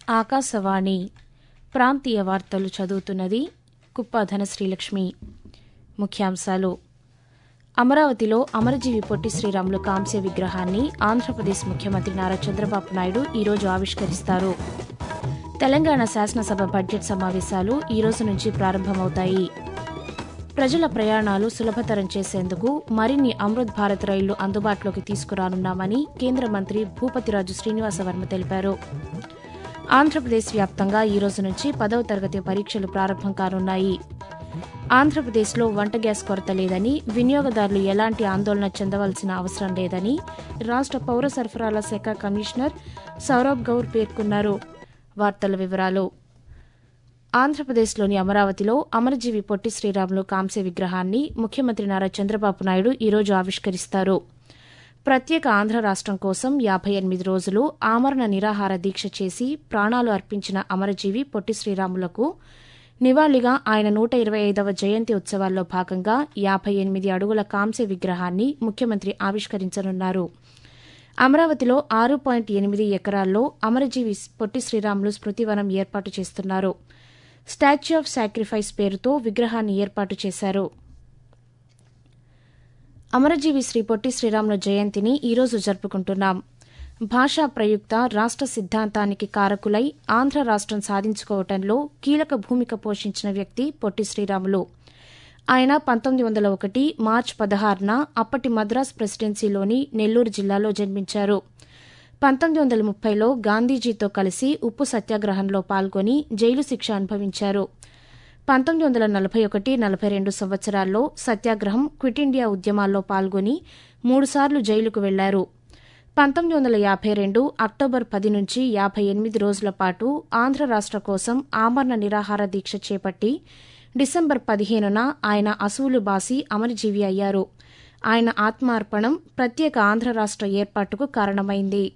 ఆకాశవాణి ప్రాంతీయ వార్తలు చదువుతున్నది కుప్ప ధనశ్రీలక్ష్మి ముఖ్యాంశాలు అమరావతిలో అమరజీవి పొట్టి శ్రీరాములు కాంస్య విగ్రహాన్ని ఆంధ్రప్రదేశ్ ముఖ్యమంత్రి నారా చంద్రబాబు నాయుడు ఈరోజు ఆవిష్కరిస్తారు తెలంగాణ శాసనసభ బడ్జెట్ సమావేశాలు ఈ రోజు నుంచి ప్రారంభమవుతాయి ప్రజల ప్రయాణాలు సులభతరం చేసేందుకు మరిన్ని అమృత్ భారత్ రైళ్లు అందుబాటులోకి తీసుకురానున్నామని కేంద్ర మంత్రి భూపతిరాజు శ్రీనివాసవర్మ తెలిపారు ఆంధ్రప్రదేశ్ వ్యాప్తంగా ఈ రోజు నుంచి పదవ తరగతి పరీక్షలు ప్రారంభం కానున్నాయి ఆంధ్రప్రదేశ్లో వంట గ్యాస్ కొరత లేదని వినియోగదారులు ఎలాంటి ఆందోళన చెందవలసిన అవసరం లేదని రాష్ట పౌర సరఫరాల శాఖ కమిషనర్ సౌరభ్ గౌర్ పేర్కొన్నారు వార్తల వివరాలు ఆంధ్రప్రదేశ్లోని అమరావతిలో అమరజీవి పొట్టి శ్రీరాములు కాంస్య విగ్రహాన్ని ముఖ్యమంత్రి నారా చంద్రబాబు నాయుడు ఈరోజు ఆవిష్కరిస్తారు ప్రత్యేక ఆంధ్ర రాష్టం కోసం యాభై ఎనిమిది రోజులు ఆమరణ నిరాహార దీక్ష చేసి ప్రాణాలు అర్పించిన అమరజీవి పొట్టి శ్రీరాములకు నివాళిగా ఆయన నూట ఇరవై ఐదవ జయంతి ఉత్సవాల్లో భాగంగా యాభై ఎనిమిది అడుగుల కాంస్య విగ్రహాన్ని ముఖ్యమంత్రి ఆవిష్కరించనున్నారు అమరావతిలో ఆరు పాయింట్ ఎనిమిది ఎకరాల్లో అమరజీవి పొట్టి శ్రీరాములు స్మృతివనం ఏర్పాటు చేస్తున్నారు స్టాచ్యూ ఆఫ్ సాక్రిఫైస్ పేరుతో విగ్రహాన్ని ఏర్పాటు చేశారు అమరజీవి శ్రీ పొట్టి శ్రీరాముల జయంతిని ఈరోజు జరుపుకుంటున్నాం భాషా ప్రయుక్త రాష్ట సిద్ధాంతానికి కారకులై ఆంధ్ర రాష్టం సాధించుకోవటంలో కీలక భూమిక పోషించిన వ్యక్తి పొట్టి శ్రీరాములు ఆయన పంతొమ్మిది వందల ఒకటి మార్చ్ పదహారున అప్పటి మద్రాస్ ప్రెసిడెన్సీలోని నెల్లూరు జిల్లాలో జన్మించారు పంతొమ్మిది వందల ముప్పైలో గాంధీజీతో కలిసి ఉప్పు సత్యాగ్రహంలో పాల్గొని జైలు శిక్ష అనుభవించారు పంతొమ్మిది వందల నలభై ఒకటి నలభై రెండు సంవత్సరాల్లో సత్యాగ్రహం క్విట్ ఇండియా ఉద్యమాల్లో పాల్గొని మూడుసార్లు జైలుకు వెళ్లారు పంతొమ్మిది వందల యాభై రెండు అక్టోబర్ పది నుంచి యాభై ఎనిమిది రోజుల పాటు ఆంధ్ర రాష్ట కోసం ఆమరణ నిరాహార దీక్ష చేపట్టి డిసెంబర్ పదిహేనున ఆయన అసువులు బాసి అమరజీవి అయ్యారు ఆయన ఆత్మార్పణం ప్రత్యేక ఆంధ్ర రాష్ట ఏర్పాటుకు కారణమైంది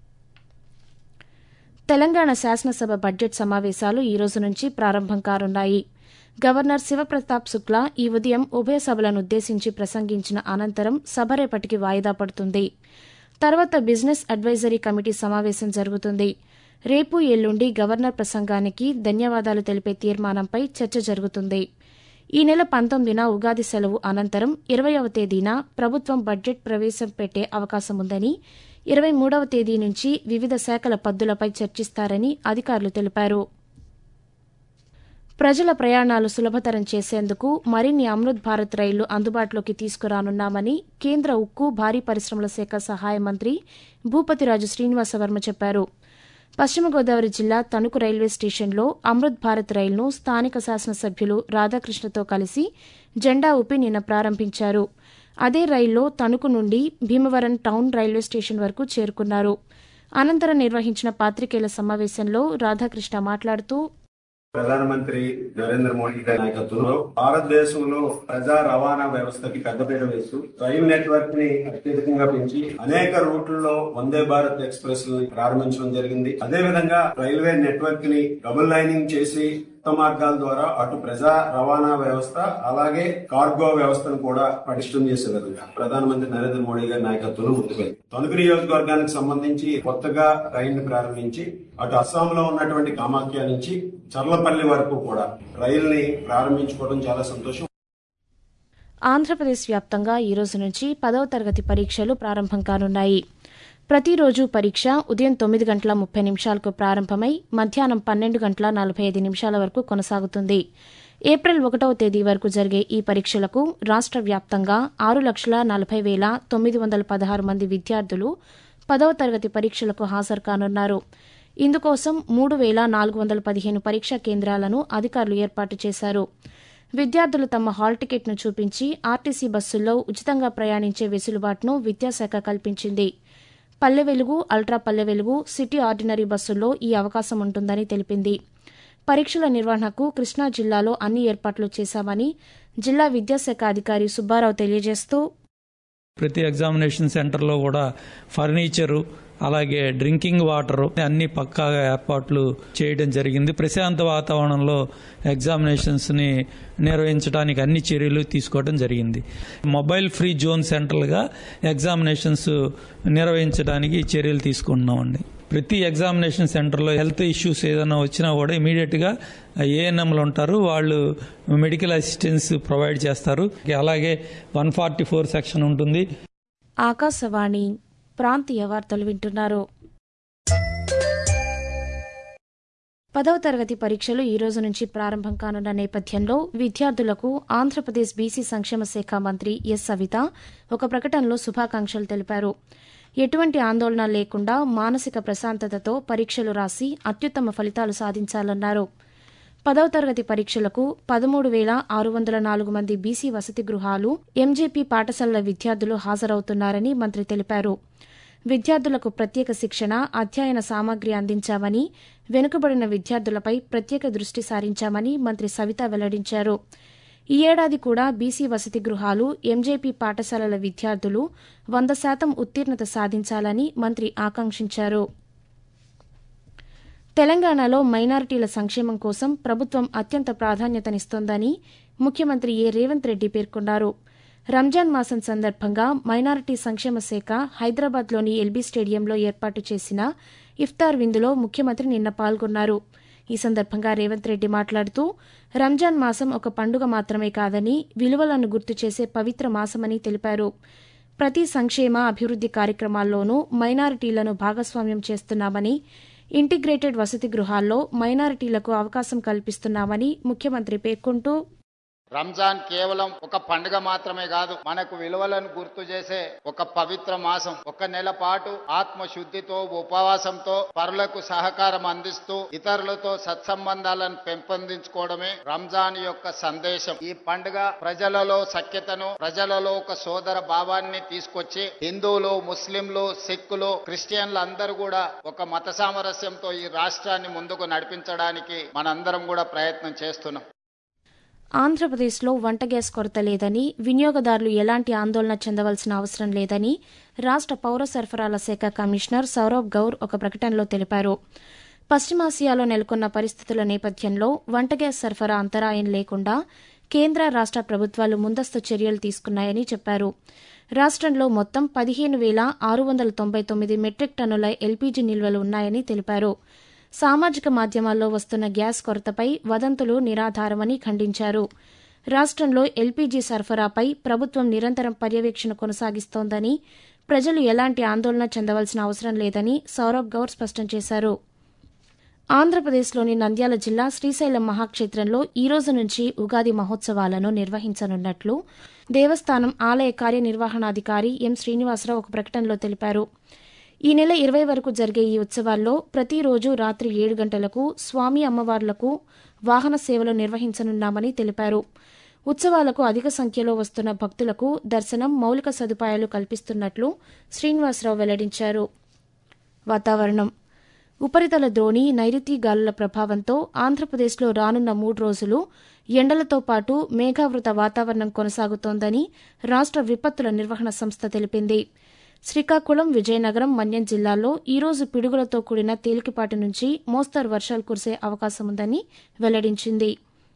తెలంగాణ శాసనసభ బడ్జెట్ సమావేశాలు ఈ రోజు నుంచి ప్రారంభం కానున్నాయి గవర్నర్ శివప్రతాప్ శుక్లా ఈ ఉదయం ఉభయ సభలను ఉద్దేశించి ప్రసంగించిన అనంతరం సభ రేపటికి వాయిదా పడుతుంది తర్వాత బిజినెస్ అడ్వైజరీ కమిటీ సమావేశం జరుగుతుంది రేపు ఎల్లుండి గవర్నర్ ప్రసంగానికి ధన్యవాదాలు తెలిపే తీర్మానంపై చర్చ జరుగుతుంది ఈ నెల పంతొమ్మిదిన ఉగాది సెలవు అనంతరం ఇరవయవ తేదీన ప్రభుత్వం బడ్జెట్ ప్రవేశం పెట్టే అవకాశముందని ఇరవై మూడవ తేదీ నుంచి వివిధ శాఖల పద్దులపై చర్చిస్తారని అధికారులు తెలిపారు ప్రజల ప్రయాణాలు సులభతరం చేసేందుకు మరిన్ని అమృత్ భారత్ రైళ్లు అందుబాటులోకి తీసుకురానున్నామని కేంద్ర ఉక్కు భారీ పరిశ్రమల శాఖ సహాయ మంత్రి భూపతిరాజు శ్రీనివాసవర్మ చెప్పారు పశ్చిమ గోదావరి జిల్లా తణుకు రైల్వే స్టేషన్లో అమృత్ భారత్ రైలును స్థానిక శాసనసభ్యులు రాధాకృష్ణతో కలిసి జెండా ఊపి నిన్న ప్రారంభించారు అదే రైల్లో తణుకు నుండి భీమవరం టౌన్ రైల్వే స్టేషన్ వరకు చేరుకున్నారు అనంతరం నిర్వహించిన పాత్రికేయుల సమావేశంలో రాధాకృష్ణ మాట్లాడుతూ ప్రధానమంత్రి నరేంద్ర మోడీ గారి నాయకత్వంలో భారతదేశంలో ప్రజా రవాణా వ్యవస్థకి పెద్దపీట వేస్తూ రైలు నెట్వర్క్ ని అత్యధికంగా పెంచి అనేక రూట్లలో వందే భారత్ ఎక్స్ప్రెస్ ప్రారంభించడం జరిగింది అదే విధంగా రైల్వే నెట్వర్క్ ని డబుల్ లైనింగ్ చేసి కొత్త మార్గాల ద్వారా అటు ప్రజా రవాణా వ్యవస్థ అలాగే కార్గో వ్యవస్థను కూడా పటిష్టం చేసే విధంగా ప్రధానమంత్రి నరేంద్ర మోడీ గారి నాయకత్వంలో ముందుకు తణుకు నియోజకవర్గానికి సంబంధించి కొత్తగా రైలును ప్రారంభించి అటు అస్సాంలో ఉన్నటువంటి కామాఖ్య నుంచి చర్లపల్లి వరకు కూడా రైలుని ప్రారంభించుకోవడం చాలా సంతోషం ఆంధ్రప్రదేశ్ వ్యాప్తంగా ఈ రోజు నుంచి పదవ తరగతి పరీక్షలు ప్రారంభం కానున్నాయి ప్రతిరోజు పరీక్ష ఉదయం తొమ్మిది గంటల ముప్పై నిమిషాలకు ప్రారంభమై మధ్యాహ్నం పన్నెండు గంటల నలభై ఐదు నిమిషాల వరకు కొనసాగుతుంది ఏప్రిల్ ఒకటవ తేదీ వరకు జరిగే ఈ పరీక్షలకు రాష్ట వ్యాప్తంగా ఆరు లక్షల నలభై వేల తొమ్మిది వందల పదహారు మంది విద్యార్థులు పదవ తరగతి పరీక్షలకు హాజరు కానున్నారు ఇందుకోసం మూడు వేల నాలుగు వందల పదిహేను పరీక్షా కేంద్రాలను అధికారులు ఏర్పాటు చేశారు విద్యార్థులు తమ హాల్ టికెట్ను చూపించి ఆర్టీసీ బస్సుల్లో ఉచితంగా ప్రయాణించే వెసులుబాటును విద్యాశాఖ కల్పించింది పల్లె వెలుగు అల్ట్రా పల్లె వెలుగు సిటీ ఆర్డినరీ బస్సుల్లో ఈ అవకాశం ఉంటుందని తెలిపింది పరీక్షల నిర్వహణకు కృష్ణా జిల్లాలో అన్ని ఏర్పాట్లు చేశామని జిల్లా విద్యాశాఖ అధికారి సుబ్బారావు తెలియజేస్తూ ప్రతి ఎగ్జామినేషన్ సెంటర్లో కూడా ఫర్నిచరు అలాగే డ్రింకింగ్ వాటర్ అన్ని పక్కాగా ఏర్పాట్లు చేయడం జరిగింది ప్రశాంత వాతావరణంలో ఎగ్జామినేషన్స్ ని నిర్వహించడానికి అన్ని చర్యలు తీసుకోవడం జరిగింది మొబైల్ ఫ్రీ జోన్ సెంటర్లుగా ఎగ్జామినేషన్స్ నిర్వహించడానికి చర్యలు తీసుకుంటున్నామండి ప్రతి ఎగ్జామినేషన్ సెంటర్లో హెల్త్ ఇష్యూస్ ఏదైనా వచ్చినా కూడా ఇమీడియట్గా ఏఎన్ఎంలు ఉంటారు వాళ్ళు మెడికల్ అసిస్టెన్స్ ప్రొవైడ్ చేస్తారు అలాగే వన్ ఫార్టీ ఫోర్ సెక్షన్ ఉంటుంది ఆకాశవాణి ప్రాంతీయ వార్తలు వింటున్నారు పదవ తరగతి పరీక్షలు ఈ రోజు నుంచి ప్రారంభం కానున్న నేపథ్యంలో విద్యార్థులకు ఆంధ్రప్రదేశ్ బీసీ సంక్షేమ శాఖ మంత్రి ఎస్ సవిత ఒక ప్రకటనలో శుభాకాంక్షలు తెలిపారు ఎటువంటి ఆందోళన లేకుండా మానసిక ప్రశాంతతతో పరీక్షలు రాసి అత్యుత్తమ ఫలితాలు సాధించాలన్నారు పదవ తరగతి పరీక్షలకు పదమూడు వేల ఆరు వందల నాలుగు మంది బీసీ వసతి గృహాలు ఎంజేపీ పాఠశాలల విద్యార్థులు హాజరవుతున్నారని మంత్రి తెలిపారు విద్యార్థులకు ప్రత్యేక శిక్షణ అధ్యయన సామాగ్రి అందించామని వెనుకబడిన విద్యార్థులపై ప్రత్యేక దృష్టి సారించామని మంత్రి సవిత వెల్లడించారు ఈ ఏడాది కూడా బీసీ వసతి గృహాలు ఎంజేపీ పాఠశాలల విద్యార్థులు వంద శాతం ఉత్తీర్ణత సాధించాలని మంత్రి ఆకాంక్షించారు తెలంగాణలో మైనారిటీల సంక్షేమం కోసం ప్రభుత్వం అత్యంత ప్రాధాన్యతనిస్తోందని ముఖ్యమంత్రి ఏ రేవంత్ రెడ్డి పేర్కొన్నారు రంజాన్ మాసం సందర్భంగా మైనారిటీ సంక్షేమ శాఖ హైదరాబాద్లోని ఎల్బీ స్టేడియంలో ఏర్పాటు చేసిన ఇఫ్తార్ విందులో ముఖ్యమంత్రి నిన్న పాల్గొన్నారు ఈ సందర్భంగా రేవంత్ రెడ్డి మాట్లాడుతూ రంజాన్ మాసం ఒక పండుగ మాత్రమే కాదని విలువలను గుర్తు చేసే పవిత్ర మాసమని తెలిపారు ప్రతి సంక్షేమ అభివృద్ది కార్యక్రమాల్లోనూ మైనారిటీలను భాగస్వామ్యం చేస్తున్నామని ఇంటిగ్రేటెడ్ వసతి గృహాల్లో మైనారిటీలకు అవకాశం కల్పిస్తున్నామని ముఖ్యమంత్రి పేర్కొంటూ రంజాన్ కేవలం ఒక పండుగ మాత్రమే కాదు మనకు విలువలను గుర్తు చేసే ఒక పవిత్ర మాసం ఒక నెల పాటు ఆత్మశుద్ధితో ఉపవాసంతో పరులకు సహకారం అందిస్తూ ఇతరులతో సత్సంబంధాలను పెంపొందించుకోవడమే రంజాన్ యొక్క సందేశం ఈ పండుగ ప్రజలలో సఖ్యతను ప్రజలలో ఒక సోదర భావాన్ని తీసుకొచ్చి హిందువులు ముస్లింలు సిక్కులు క్రిస్టియన్లు అందరూ కూడా ఒక మత సామరస్యంతో ఈ రాష్ట్రాన్ని ముందుకు నడిపించడానికి మనందరం కూడా ప్రయత్నం చేస్తున్నాం ఆంధ్రప్రదేశ్లో వంట గ్యాస్ కొరత లేదని వినియోగదారులు ఎలాంటి ఆందోళన చెందవలసిన అవసరం లేదని రాష్ట పౌర సరఫరాల శాఖ కమిషనర్ సౌరవ్ గౌర్ ఒక ప్రకటనలో తెలిపారు పశ్చిమాసియాలో నెలకొన్న పరిస్థితుల నేపథ్యంలో వంట గ్యాస్ సరఫరా అంతరాయం లేకుండా కేంద్ర రాష్ట ప్రభుత్వాలు ముందస్తు చర్యలు తీసుకున్నాయని చెప్పారు రాష్ట్రంలో మొత్తం పదిహేను వేల ఆరు వందల తొంభై తొమ్మిది మెట్రిక్ టన్నుల ఎల్పీజీ నిల్వలు ఉన్నాయని తెలిపారు సామాజిక మాధ్యమాల్లో వస్తున్న గ్యాస్ కొరతపై వదంతులు నిరాధారమని ఖండించారు రాష్ట్రంలో ఎల్పీజీ సరఫరాపై ప్రభుత్వం నిరంతరం పర్యవేక్షణ కొనసాగిస్తోందని ప్రజలు ఎలాంటి ఆందోళన చెందవలసిన అవసరం లేదని సౌరవ్ గౌర్ స్పష్టం చేశారు ఆంధ్రప్రదేశ్లోని నంద్యాల జిల్లా శ్రీశైలం మహాక్షేత్రంలో ఈ రోజు నుంచి ఉగాది మహోత్సవాలను నిర్వహించనున్నట్లు దేవస్థానం ఆలయ కార్యనిర్వహణాధికారి ఎం శ్రీనివాసరావు ఒక ప్రకటనలో తెలిపారు ఈ నెల ఇరవై వరకు జరిగే ఈ ఉత్సవాల్లో ప్రతిరోజు రాత్రి ఏడు గంటలకు స్వామి అమ్మవార్లకు వాహన సేవలు నిర్వహించనున్నామని తెలిపారు ఉత్సవాలకు అధిక సంఖ్యలో వస్తున్న భక్తులకు దర్శనం మౌలిక సదుపాయాలు కల్పిస్తున్నట్లు శ్రీనివాసరావు వెల్లడించారు వాతావరణం ఉపరితల ద్రోణి నైరుతి గాలుల ప్రభావంతో ఆంధ్రప్రదేశ్లో రానున్న మూడు రోజులు ఎండలతో పాటు మేఘావృత వాతావరణం కొనసాగుతోందని రాష్ట విపత్తుల నిర్వహణ సంస్థ తెలిపింది శ్రీకాకుళం విజయనగరం మన్యం జిల్లాల్లో ఈరోజు పిడుగులతో కూడిన తేలికపాటి నుంచి మోస్తరు వర్షాలు కురిసే అవకాశముందని వెల్లడించింది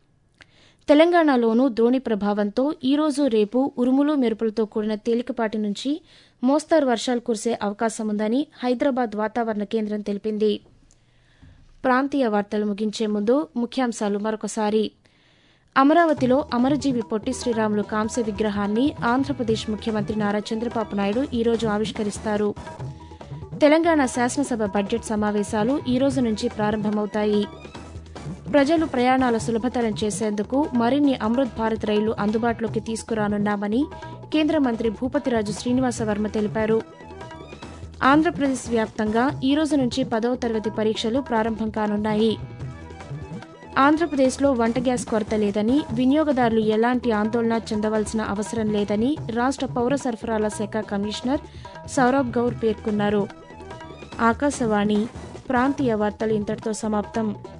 తెలంగాణలోనూ ద్రోణి ప్రభావంతో ఈరోజు రేపు ఉరుములు మెరుపులతో కూడిన తేలికపాటి నుంచి మోస్తరు వర్షాలు కురిసే అవకాశముందని హైదరాబాద్ వాతావరణ కేంద్రం తెలిపింది ప్రాంతీయ వార్తలు ముగించే ముందు ముఖ్యాంశాలు మరొకసారి అమరావతిలో అమరజీవి పొట్టి శ్రీరాములు కాంస్య విగ్రహాన్ని ఆంధ్రప్రదేశ్ ముఖ్యమంత్రి నారా చంద్రబాబు నాయుడు ఈరోజు ఆవిష్కరిస్తారు తెలంగాణ శాసనసభ బడ్జెట్ సమావేశాలు ఈ రోజు నుంచి ప్రారంభమవుతాయి ప్రజలు ప్రయాణాల సులభతరం చేసేందుకు మరిన్ని అమృత్ భారత్ రైళ్లు అందుబాటులోకి తీసుకురానున్నామని కేంద్ర మంత్రి భూపతిరాజు శ్రీనివాసవర్మ తెలిపారు ఆంధ్రప్రదేశ్ వ్యాప్తంగా ఈ రోజు నుంచి పదవ తరగతి పరీక్షలు ప్రారంభం కానున్నాయి ఆంధ్రప్రదేశ్లో వంట గ్యాస్ కొరత లేదని వినియోగదారులు ఎలాంటి ఆందోళన చెందవలసిన అవసరం లేదని రాష్ట పౌర సరఫరాల శాఖ కమిషనర్ సౌరభ్ గౌర్ పేర్కొన్నారు ఆకాశవాణి ప్రాంతీయ వార్తలు ఇంతటితో సమాప్తం